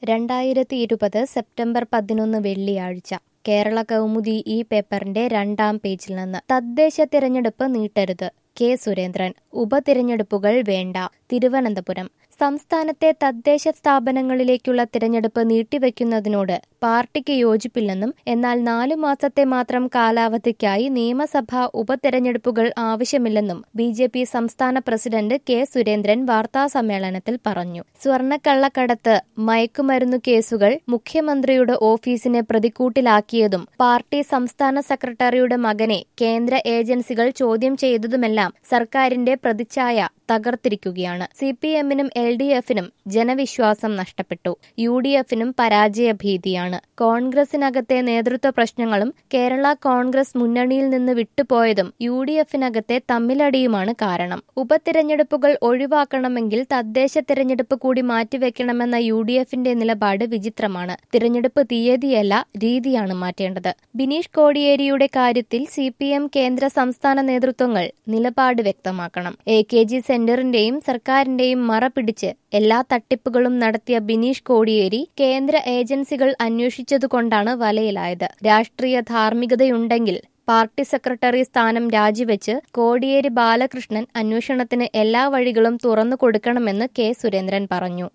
രണ്ടായിരത്തി ഇരുപത് സെപ്റ്റംബർ പതിനൊന്ന് വെള്ളിയാഴ്ച കേരള കൗമുദി ഈ പേപ്പറിന്റെ രണ്ടാം പേജിൽ നിന്ന് തദ്ദേശ തിരഞ്ഞെടുപ്പ് നീട്ടരുത് കെ സുരേന്ദ്രൻ ഉപതിരഞ്ഞെടുപ്പുകൾ വേണ്ട തിരുവനന്തപുരം സംസ്ഥാനത്തെ തദ്ദേശ സ്ഥാപനങ്ങളിലേക്കുള്ള തിരഞ്ഞെടുപ്പ് നീട്ടിവെക്കുന്നതിനോട് പാർട്ടിക്ക് യോജിപ്പില്ലെന്നും എന്നാൽ നാലു മാസത്തെ മാത്രം കാലാവധിക്കായി നിയമസഭാ ഉപതെരഞ്ഞെടുപ്പുകൾ ആവശ്യമില്ലെന്നും ബി ജെ പി സംസ്ഥാന പ്രസിഡന്റ് കെ സുരേന്ദ്രൻ വാർത്താസമ്മേളനത്തിൽ പറഞ്ഞു സ്വർണ്ണക്കള്ളക്കടത്ത് മയക്കുമരുന്നു കേസുകൾ മുഖ്യമന്ത്രിയുടെ ഓഫീസിനെ പ്രതിക്കൂട്ടിലാക്കിയതും പാർട്ടി സംസ്ഥാന സെക്രട്ടറിയുടെ മകനെ കേന്ദ്ര ഏജൻസികൾ ചോദ്യം ചെയ്തതുമെല്ലാം സർക്കാരിന്റെ പ്രതിച്ഛായ തകർത്തിരിക്കുകയാണ് സി പി എമ്മിനും എൽ ഡി എഫിനും ജനവിശ്വാസം നഷ്ടപ്പെട്ടു യു ഡി എഫിനും പരാജയ ഭീതിയാണ് കോൺഗ്രസിനകത്തെ നേതൃത്വ പ്രശ്നങ്ങളും കേരള കോൺഗ്രസ് മുന്നണിയിൽ നിന്ന് വിട്ടുപോയതും യു ഡി എഫിനകത്തെ തമ്മിലടിയുമാണ് കാരണം ഉപതിരഞ്ഞെടുപ്പുകൾ ഒഴിവാക്കണമെങ്കിൽ തദ്ദേശ തിരഞ്ഞെടുപ്പ് കൂടി മാറ്റിവെക്കണമെന്ന യു ഡി എഫിന്റെ നിലപാട് വിചിത്രമാണ് തിരഞ്ഞെടുപ്പ് തീയതിയല്ല രീതിയാണ് മാറ്റേണ്ടത് ബിനീഷ് കോടിയേരിയുടെ കാര്യത്തിൽ സി പി എം കേന്ദ്ര സംസ്ഥാന നേതൃത്വങ്ങൾ നിലപാട് വ്യക്തമാക്കണം എ കെ ജി സെന്ററിന്റെയും സർക്കാരിന്റെയും മറ പിടിച്ച് എല്ലാ തട്ടിപ്പുകളും നടത്തിയ ബിനീഷ് കോടിയേരി കേന്ദ്ര ഏജൻസികൾ അന്വേഷിച്ചതുകൊണ്ടാണ് വലയിലായത് രാഷ്ട്രീയ ധാർമ്മികതയുണ്ടെങ്കിൽ പാർട്ടി സെക്രട്ടറി സ്ഥാനം രാജിവെച്ച് കോടിയേരി ബാലകൃഷ്ണൻ അന്വേഷണത്തിന് എല്ലാ വഴികളും തുറന്നു കൊടുക്കണമെന്ന് കെ സുരേന്ദ്രൻ പറഞ്ഞു